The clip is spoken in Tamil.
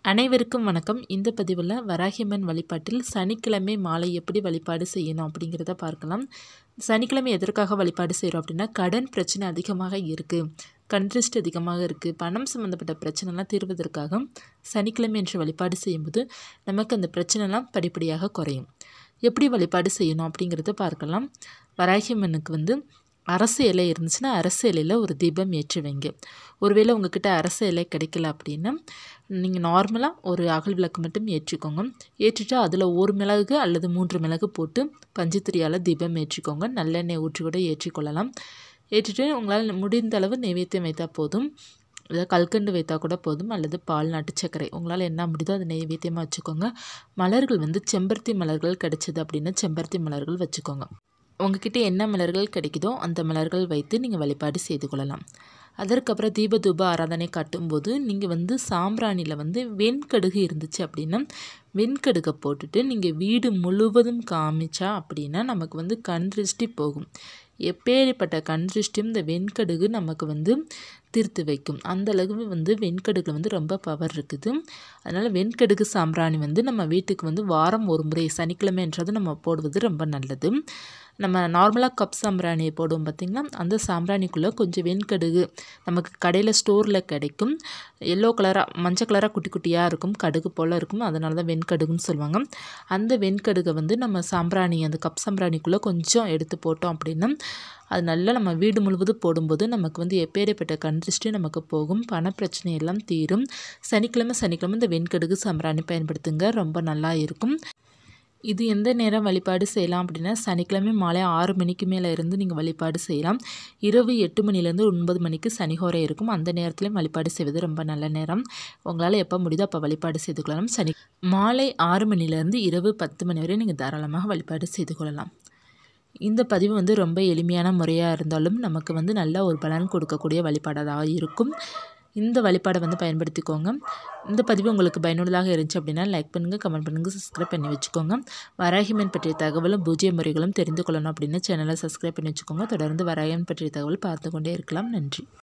அனைவருக்கும் வணக்கம் இந்த பதிவில் வராகியம்மன் வழிபாட்டில் சனிக்கிழமை மாலை எப்படி வழிபாடு செய்யணும் அப்படிங்கிறத பார்க்கலாம் சனிக்கிழமை எதற்காக வழிபாடு செய்கிறோம் அப்படின்னா கடன் பிரச்சனை அதிகமாக இருக்குது கண்ட்ரிஸ்ட் அதிகமாக இருக்குது பணம் சம்மந்தப்பட்ட பிரச்சனைலாம் தீர்வதற்காக சனிக்கிழமை என்று வழிபாடு செய்யும்போது நமக்கு அந்த பிரச்சனைலாம் படிப்படியாக குறையும் எப்படி வழிபாடு செய்யணும் அப்படிங்கிறத பார்க்கலாம் வராகியம்மனுக்கு வந்து அரசு இலை இருந்துச்சுன்னா அரசு இலையில் ஒரு தீபம் ஏற்றி வைங்க ஒருவேளை உங்ககிட்ட அரசு இலை கிடைக்கல அப்படின்னா நீங்கள் நார்மலாக ஒரு அகல் விளக்கு மட்டும் ஏற்றிக்கோங்க ஏற்றிட்டு அதில் ஒரு மிளகு அல்லது மூன்று மிளகு போட்டு பஞ்சுத்திரியால் தீபம் ஏற்றிக்கோங்க நல்லெண்ணெய் ஊற்றி கூட ஏற்றிக்கொள்ளலாம் ஏற்றிட்டு உங்களால் முடிந்த அளவு நைவேத்தியம் வைத்தால் போதும் இதை கல்கண்டு வைத்தால் கூட போதும் அல்லது பால் நாட்டு சர்க்கரை உங்களால் என்ன முடியுதோ அதை நெய்வேத்தியமாக வச்சுக்கோங்க மலர்கள் வந்து செம்பருத்தி மலர்கள் கிடைச்சது அப்படின்னா செம்பருத்தி மலர்கள் வச்சுக்கோங்க உங்ககிட்ட என்ன மலர்கள் கிடைக்குதோ அந்த மலர்கள் வைத்து நீங்கள் வழிபாடு செய்து கொள்ளலாம் அதற்கப்புறம் தீப தூப ஆராதனை காட்டும்போது நீங்கள் வந்து சாம்பிராணியில் வந்து வெண்கடுகு இருந்துச்சு அப்படின்னா வெண்கடுகை போட்டுட்டு நீங்கள் வீடு முழுவதும் காமிச்சா அப்படின்னா நமக்கு வந்து கண் திருஷ்டி போகும் எப்பேற்பட்ட கண் திருஷ்டியும் இந்த வெண்கடுகு நமக்கு வந்து தீர்த்து வைக்கும் அந்த அளவு வந்து வெண்கடுகுல வந்து ரொம்ப பவர் இருக்குது அதனால் வெண்கடுகு சாம்பிராணி வந்து நம்ம வீட்டுக்கு வந்து வாரம் ஒரு முறை சனிக்கிழமைன்றது நம்ம போடுவது ரொம்ப நல்லது நம்ம நார்மலாக கப் சாம்பிராணி போடுவோம் பார்த்திங்களா அந்த சாம்பிராணிக்குள்ளே கொஞ்சம் வெண்கடுகு நமக்கு கடையில் ஸ்டோரில் கிடைக்கும் எல்லோ கலராக மஞ்சள் கலராக குட்டி குட்டியாக இருக்கும் கடுகு போல் இருக்கும் அதனால தான் வெண்கடுகுன்னு சொல்லுவாங்க அந்த வெண்கடுகை வந்து நம்ம சாம்பிராணி அந்த கப் சாம்பிராணிக்குள்ளே கொஞ்சம் எடுத்து போட்டோம் அப்படின்னா அது நல்லா நம்ம வீடு முழுவதும் போடும்போது நமக்கு வந்து எப்பேற்பட்ட கண்ட்ரிஸ்ட்டு நமக்கு போகும் பணப்பிரச்சனை எல்லாம் தீரும் சனிக்கிழமை சனிக்கிழமை இந்த வெண்கடுகு சாம்பிராணி பயன்படுத்துங்க ரொம்ப நல்லா இருக்கும் இது எந்த நேரம் வழிபாடு செய்யலாம் அப்படின்னா சனிக்கிழமை மாலை ஆறு மணிக்கு மேலே இருந்து நீங்கள் வழிபாடு செய்யலாம் இரவு எட்டு மணிலேருந்து ஒன்பது மணிக்கு சனிஹோரை இருக்கும் அந்த நேரத்துலையும் வழிபாடு செய்வது ரொம்ப நல்ல நேரம் உங்களால் எப்போ முடியுதோ அப்போ வழிபாடு செய்து கொள்ளலாம் சனி மாலை ஆறு மணிலேருந்து இரவு பத்து மணி வரை நீங்கள் தாராளமாக வழிபாடு செய்து கொள்ளலாம் இந்த பதிவு வந்து ரொம்ப எளிமையான முறையாக இருந்தாலும் நமக்கு வந்து நல்ல ஒரு பலன் கொடுக்கக்கூடிய வழிபாடாக இருக்கும் இந்த வழிபாடை வந்து பயன்படுத்திக்கோங்க இந்த பதிவு உங்களுக்கு பயனுள்ளதாக இருந்துச்சு அப்படின்னா லைக் பண்ணுங்கள் கமெண்ட் பண்ணுங்கள் சப்ஸ்கிரைப் பண்ணி வச்சுக்கோங்க வராகிமன் பற்றிய தகவலும் பூஜ்ய முறைகளும் தெரிந்து கொள்ளணும் அப்படின்னு சேனலை சப்ஸ்கிரைப் பண்ணி வச்சுக்கோங்க தொடர்ந்து வராகிமன் பற்றிய தகவல் பார்த்து கொண்டே இருக்கலாம் நன்றி